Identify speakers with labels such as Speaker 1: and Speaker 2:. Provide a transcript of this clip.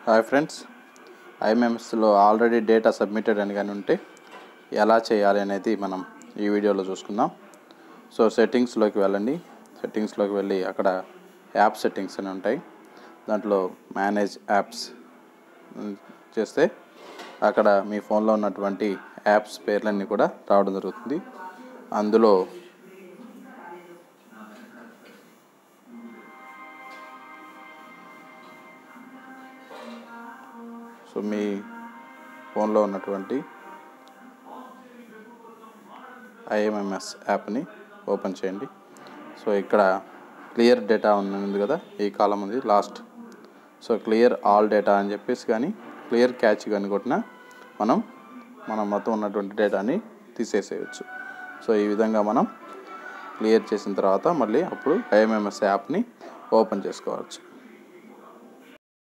Speaker 1: hi friends ఐఎంఎంఎస్లో already data submitted అని కానీ ఉంటే ఎలా చేయాలి అనేది మనం ఈ వీడియోలో చూసుకుందాం సో సెట్టింగ్స్లోకి వెళ్ళండి సెట్టింగ్స్లోకి వెళ్ళి అక్కడ యాప్ సెట్టింగ్స్ అని ఉంటాయి దాంట్లో మేనేజ్ యాప్స్ చేస్తే అక్కడ మీ ఫోన్లో ఉన్నటువంటి యాప్స్ పేర్లన్నీ కూడా రావడం జరుగుతుంది అందులో సో మీ ఫోన్లో ఉన్నటువంటి ఐఎంఎంఎస్ యాప్ని ఓపెన్ చేయండి సో ఇక్కడ క్లియర్ డేటా ఉంది కదా ఈ కాలం ఉంది last so clear all data అని చెప్పేసి కానీ క్లియర్ క్యాచ్ కానీ కొట్టినా మనం మనం మొత్తం ఉన్నటువంటి డేటాని తీసేసేయచ్చు సో ఈ విధంగా మనం క్లియర్ చేసిన తర్వాత మళ్ళీ అప్పుడు ఐఎంఎంఎస్ యాప్ని ఓపెన్ చేసుకోవచ్చు